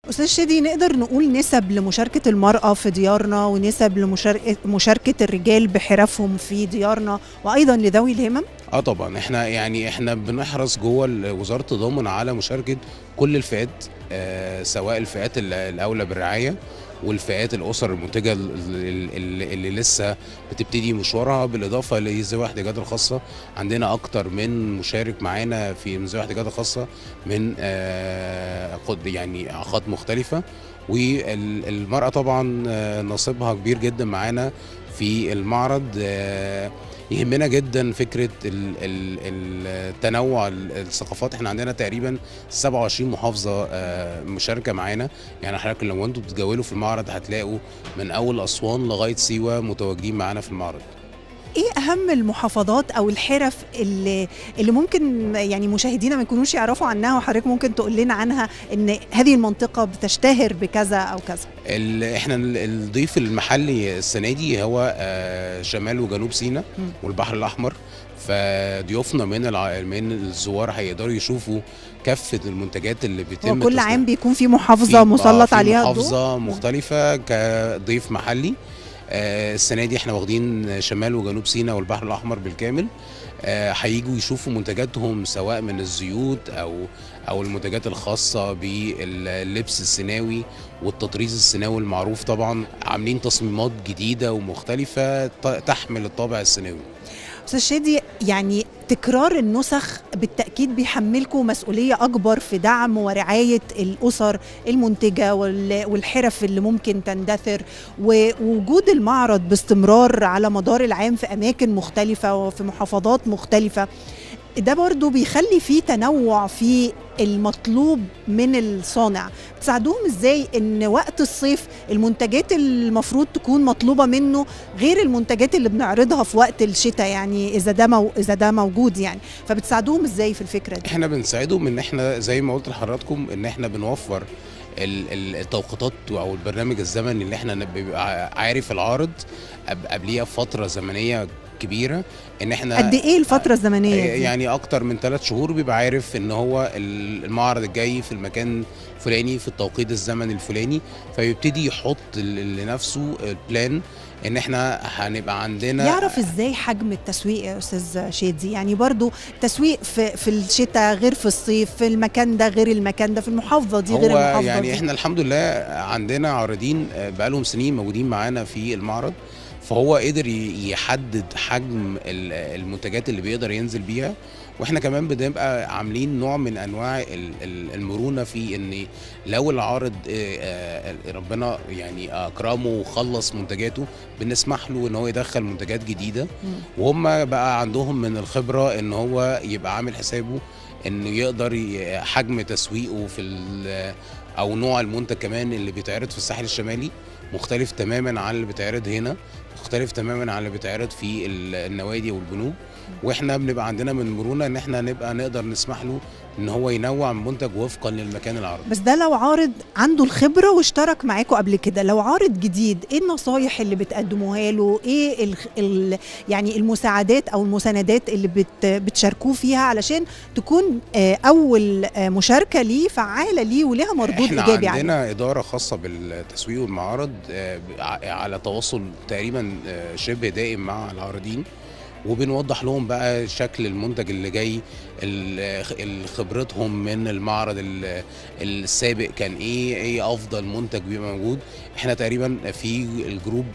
استاذ شادي نقدر نقول نسب لمشاركه المراه في ديارنا ونسب لمشاركه الرجال بحرفهم في ديارنا وايضا لذوي الهمم اه طبعا احنا يعني احنا بنحرص جوه وزاره التضامن على مشاركه كل الفئات آه سواء الفئات الاولى بالرعايه والفئات الاسر المنتجه اللي, اللي لسه بتبتدي مشوارها بالاضافه لذوي الاحتياجات الخاصه عندنا اكتر من مشارك معانا في ذوي الاحتياجات الخاصه من آه يعني اعاقات مختلفه والمراه طبعا نصيبها كبير جدا معانا في المعرض آه يهمنا جدا فكره التنوع الثقافات احنا عندنا تقريبا 27 محافظه مشاركه معانا يعني حضرتك لو انتوا بتتجولوا في المعرض هتلاقوا من اول اسوان لغايه سيوه متواجدين معانا في المعرض ايه اهم المحافظات او الحرف اللي اللي ممكن يعني مشاهدينا ما يكونوش يعرفوا عنها وحضرتك ممكن تقول لنا عنها ان هذه المنطقه بتشتهر بكذا او كذا احنا الضيف المحلي السنه دي هو شمال وجنوب سيناء والبحر الاحمر فضيوفنا من الع... من الزوار هيقدروا يشوفوا كافه المنتجات اللي بتتم وكل عام بيكون في محافظه مسلط عليها محافظه مختلفه كضيف محلي السنه دي احنا واخدين شمال وجنوب سيناء والبحر الاحمر بالكامل هيجوا يشوفوا منتجاتهم سواء من الزيوت او او المنتجات الخاصه باللبس السيناوي والتطريز السيناوي المعروف طبعا عاملين تصميمات جديده ومختلفه تحمل الطابع السيناوي استاذ شادي يعني تكرار النسخ بالتاكيد بيحملكم مسؤوليه اكبر في دعم ورعايه الاسر المنتجه والحرف اللي ممكن تندثر ووجود المعرض باستمرار على مدار العام في اماكن مختلفه وفي محافظات مختلفه ده برضو بيخلي فيه تنوع في المطلوب من الصانع تساعدوهم ازاي ان وقت الصيف المنتجات المفروض تكون مطلوبه منه غير المنتجات اللي بنعرضها في وقت الشتاء يعني اذا ده مو اذا ده موجود يعني فبتساعدوهم ازاي في الفكره دي احنا بنساعدهم ان احنا زي ما قلت لحضراتكم ان احنا بنوفر التوقيتات او البرنامج الزمني اللي احنا بيبقى عارف العارض قبليها فتره زمنيه كبيره ان احنا قد ايه الفتره الزمنيه دي؟ يعني اكتر من ثلاث شهور بيبقى عارف ان هو المعرض الجاي في المكان الفلاني في التوقيت الزمني الفلاني فيبتدي يحط لنفسه بلان ان احنا هنبقى عندنا يعرف ازاي حجم التسويق يا استاذ شادي يعني برضو تسويق في في الشتاء غير في الصيف في المكان ده غير المكان ده في المحافظه دي غير المحافظه يعني دي. احنا الحمد لله عندنا عارضين بقالهم سنين موجودين معانا في المعرض فهو قدر يحدد حجم المنتجات اللي بيقدر ينزل بيها واحنا كمان بنبقى عاملين نوع من انواع المرونه في ان لو العارض ربنا يعني اكرمه وخلص منتجاته بنسمح له ان هو يدخل منتجات جديده وهم بقى عندهم من الخبره ان هو يبقى عامل حسابه انه يقدر حجم تسويقه في او نوع المنتج كمان اللي بيتعرض في الساحل الشمالي مختلف تماما عن اللي بيتعرض هنا مختلف تماما عن اللي بيتعرض في النوادي والبنوك واحنا بنبقى عندنا من مرونه ان احنا نبقى نقدر نسمح له ان هو ينوع المنتج وفقا للمكان العرض بس ده لو عارض عنده الخبره واشترك معاكم قبل كده لو عارض جديد ايه النصايح اللي بتقدموها له ايه ال ال يعني المساعدات او المساندات اللي بت بتشاركوه فيها علشان تكون اول مشاركه ليه فعاله ليه وليها مردود احنا ايجابي عندنا عليه. اداره خاصه بالتسويق والمعارض على تواصل تقريبا شبه دائم مع العارضين وبنوضح لهم بقى شكل المنتج اللي جاي خبرتهم من المعرض السابق كان ايه ايه افضل منتج بيبقى موجود احنا تقريبا في الجروب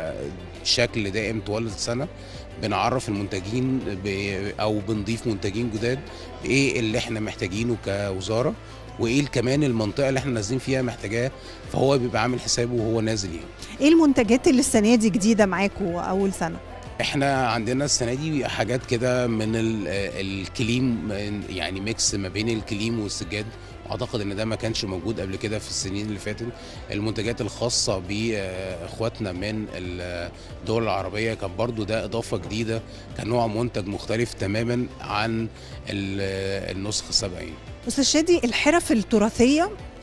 شكل دائم طوال السنه بنعرف المنتجين او بنضيف منتجين جداد بايه اللي احنا محتاجينه كوزاره وايه كمان المنطقه اللي احنا نازلين فيها محتاجاه فهو بيبقى عامل حسابه وهو نازل يعني ايه المنتجات اللي السنه دي جديده معاكم اول سنه احنا عندنا السنه دي حاجات كده من الكليم يعني ميكس ما بين الكليم والسجاد اعتقد ان ده ما كانش موجود قبل كده في السنين اللي فاتت المنتجات الخاصه باخواتنا من الدول العربيه كان برضو ده اضافه جديده كان نوع منتج مختلف تماما عن النسخ السابقين استاذ شادي الحرف التراثيه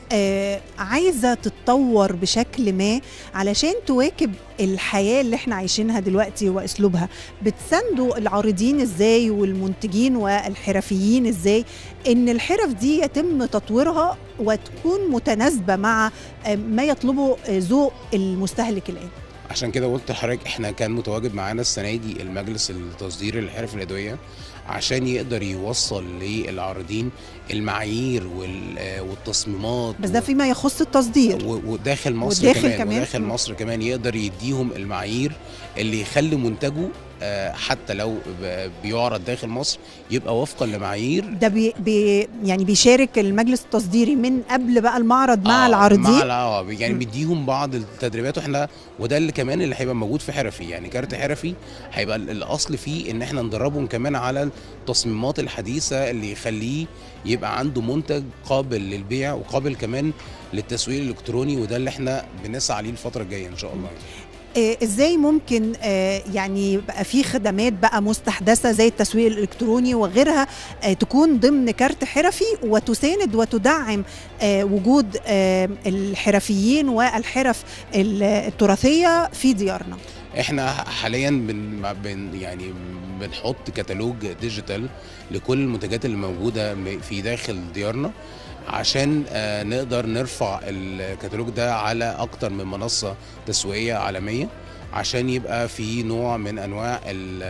آه عايزه تتطور بشكل ما علشان تواكب الحياه اللي احنا عايشينها دلوقتي واسلوبها بتساندوا العارضين ازاي والمنتجين والحرفيين ازاي ان الحرف دي يتم تطويرها وتكون متناسبه مع آه، ما يطلبه آه، ذوق المستهلك الان عشان كده قلت لحضرتك احنا كان متواجد معانا السنه دي المجلس التصدير للحرف اليدويه عشان يقدر يوصل للعارضين المعايير وال- آه، والتصميمات بس ده فيما يخص التصدير و- وداخل مصر وداخل كمان, كمان. وداخل مم. مصر كمان يقدر يديهم المعايير اللي يخلي منتجه آه، حتى لو ب- بيعرض داخل مصر يبقى وفقا لمعايير ده بي بي يعني بيشارك المجلس التصديري من قبل بقى المعرض مع آه، العارضين مع الع- آه، يعني مم. بيديهم بعض التدريبات واحنا وده اللي كمان اللي هيبقى موجود في حرفي يعني كارت حرفي هيبقى ال- الاصل فيه ان احنا ندربهم كمان على التصميمات الحديثه اللي يخليه يبقى عنده منتج قابل للبيع وقابل كمان للتسويق الالكتروني وده اللي احنا بنسعى عليه الفتره الجايه ان شاء الله آه، ازاي ممكن آه، يعني بقى في خدمات بقى مستحدثه زي التسويق الالكتروني وغيرها آه، تكون ضمن كارت حرفي وتساند وتدعم آه، وجود آه، الحرفيين والحرف ال- التراثيه في ديارنا احنا حاليا بن بن يعني بنحط كتالوج ديجيتال لكل المنتجات اللي موجوده م- في داخل ديارنا عشان آه، نقدر نرفع الكتالوج ده على اكتر من منصه تسويقيه عالميه عشان يبقى في نوع من انواع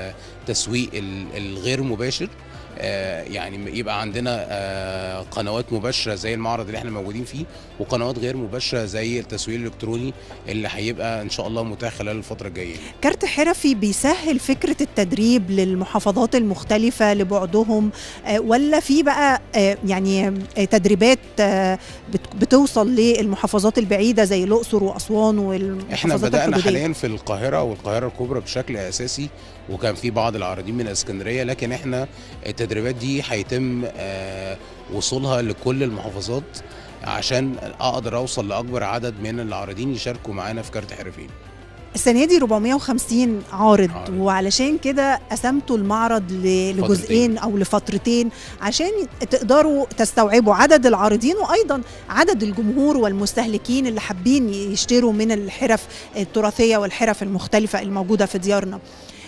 التسويق ال- الغير مباشر آه، يعني يبقى عندنا آه، قنوات مباشره زي المعرض اللي احنا موجودين فيه وقنوات غير مباشره زي التسويق الالكتروني اللي هيبقى ان شاء الله متاح خلال الفتره الجايه كارت حرفي بيسهل فكره التدريب للمحافظات المختلفه لبعدهم آه، ولا في بقى آه، يعني آه، تدريبات آه، بت- بتوصل للمحافظات البعيده زي الاقصر واسوان والمحافظات احنا بدانا الحدودية؟ حاليا في القاهره والقاهره الكبرى بشكل اساسي وكان في بعض العارضين من اسكندريه لكن احنا التدريبات دي هيتم آه، وصولها لكل المحافظات عشان اقدر اوصل لاكبر عدد من العارضين يشاركوا معانا في كارت حرفين السنه دي 450 عارض, عارض. وعلشان كده قسمتوا المعرض ل- لجزئين او لفترتين عشان تقدروا تستوعبوا عدد العارضين وايضا عدد الجمهور والمستهلكين اللي حابين يشتروا من الحرف التراثيه والحرف المختلفه الموجوده في ديارنا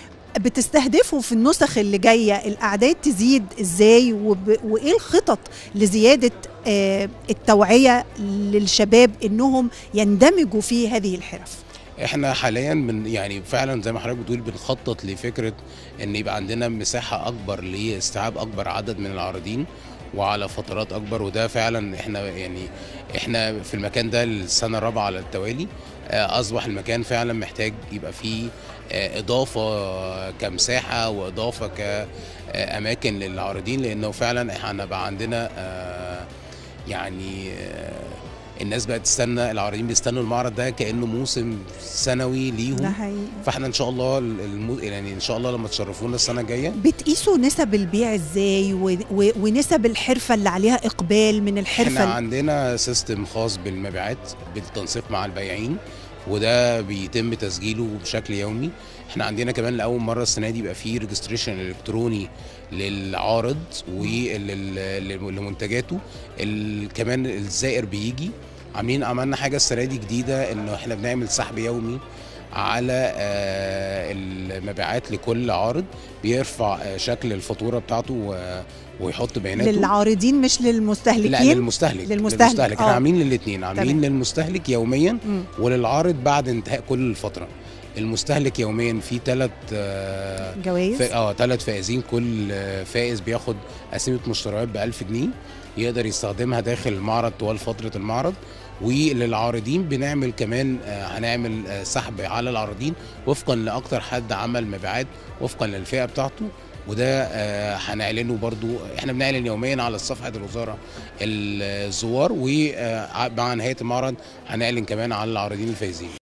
بتستهدفوا في النسخ اللي جايه الاعداد تزيد ازاي وب... وايه الخطط لزياده آه، التوعيه للشباب انهم يندمجوا في هذه الحرف احنا حاليا من يعني فعلا زي ما حضرتك بتقول بنخطط لفكره ان يبقى عندنا مساحه اكبر لاستيعاب اكبر عدد من العارضين وعلى فترات اكبر وده فعلا احنا يعني احنا في المكان ده السنه الرابعه على التوالي آه، اصبح المكان فعلا محتاج يبقى فيه آه، اضافه كمساحه واضافه كاماكن للعارضين لانه فعلا احنا بقى عندنا آه، يعني آه، الناس بقت تستنى العارضين بيستنوا المعرض ده كانه موسم سنوي ده ليهم حقيقي فاحنا ان شاء الله المو... يعني ان شاء الله لما تشرفونا السنه الجايه بتقيسوا نسب البيع ازاي و... و... ونسب الحرفه اللي عليها اقبال من احنا الحرفه عندنا سيستم خاص بالمبيعات بالتنسيق مع البياعين وده بيتم تسجيله بشكل يومي احنا عندنا كمان لاول مره السنه دي يبقى فيه ريجستريشن الكتروني للعارض ولمنتجاته ال- كمان الزائر بيجي عاملين عملنا حاجه السنه دي جديده انه احنا بنعمل سحب يومي على آه، المبيعات لكل عارض بيرفع آه، شكل الفاتوره بتاعته و- ويحط بياناته للعارضين مش لا للمستهلكين للمستهلك للمستهلك، احنا آه. عاملين للاثنين عاملين تمام. للمستهلك يوميا مم. وللعارض بعد انتهاء كل فتره المستهلك يوميا في ثلاث جوائز اه ثلاث فائزين كل آه، فائز بياخد قسيمه مشتريات ب 1000 جنيه يقدر يستخدمها داخل المعرض طوال فتره المعرض وللعارضين بنعمل كمان آه، هنعمل آه، سحب على العارضين وفقا لاكتر حد عمل مبيعات وفقا للفئه بتاعته وده آه، هنعلنه برضو احنا بنعلن يوميا على صفحه الوزاره الزوار ومع نهايه المعرض هنعلن كمان على العارضين الفايزين